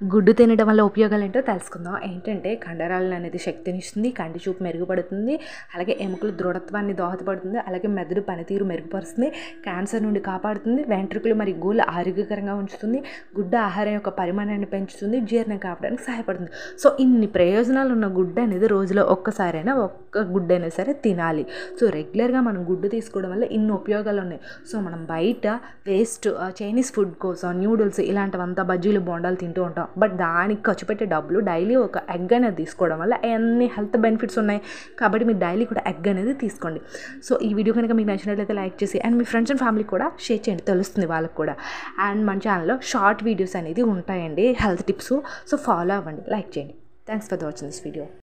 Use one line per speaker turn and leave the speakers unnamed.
గుడ్డు తినడం వల్ల ఉపయోగాలు ఏంటో తెలుసుకుందాం ఏంటంటే కండరాలను అనేది శక్తినిస్తుంది కంటి చూపు మెరుగుపడుతుంది అలాగే ఎముకల దృఢత్వాన్ని దోహదపడుతుంది అలాగే మెదడు పనితీరు మెరుగుపరుస్తుంది క్యాన్సర్ నుండి కాపాడుతుంది వెంట్రుకలు మరియు గోళ్ళు ఆరోగ్యకరంగా ఉంచుతుంది గుడ్డ ఆహారం యొక్క పరిమాణాన్ని పెంచుతుంది జీర్ణం కావడానికి సహాయపడుతుంది సో ఇన్ని ప్రయోజనాలు ఉన్న గుడ్డ అనేది రోజులో ఒక్కసారైనా ఒక్క గుడ్డ అయినా సరే తినాలి సో రెగ్యులర్గా మనం గుడ్డు తీసుకోవడం వల్ల ఇన్ని ఉపయోగాలు ఉన్నాయి సో మనం బయట వేస్ట్ చైనీస్ ఫుడ్ కోసం న్యూడిల్స్ ఇలాంటివంతా బజ్జీలు బోండాలు తింటూ ఉంటాం బట్ దానికి ఖర్చు పెట్టే డబ్బులు డైలీ ఒక ఎగ్ అనేది తీసుకోవడం వల్ల అన్ని హెల్త్ బెనిఫిట్స్ ఉన్నాయి కాబట్టి మీరు డైలీ కూడా ఎగ్ అనేది తీసుకోండి సో ఈ వీడియో కనుక మీకు నచ్చినట్లయితే లైక్ చేసి అండ్ మీ ఫ్రెండ్స్ అండ్ ఫ్యామిలీ కూడా షేర్ చేయండి తెలుస్తుంది వాళ్ళకి కూడా అండ్ మన ఛానల్లో షార్ట్ వీడియోస్ అనేది ఉంటాయండి హెల్త్ టిప్స్ సో ఫాలో అవ్వండి లైక్ చేయండి thanks for watching this video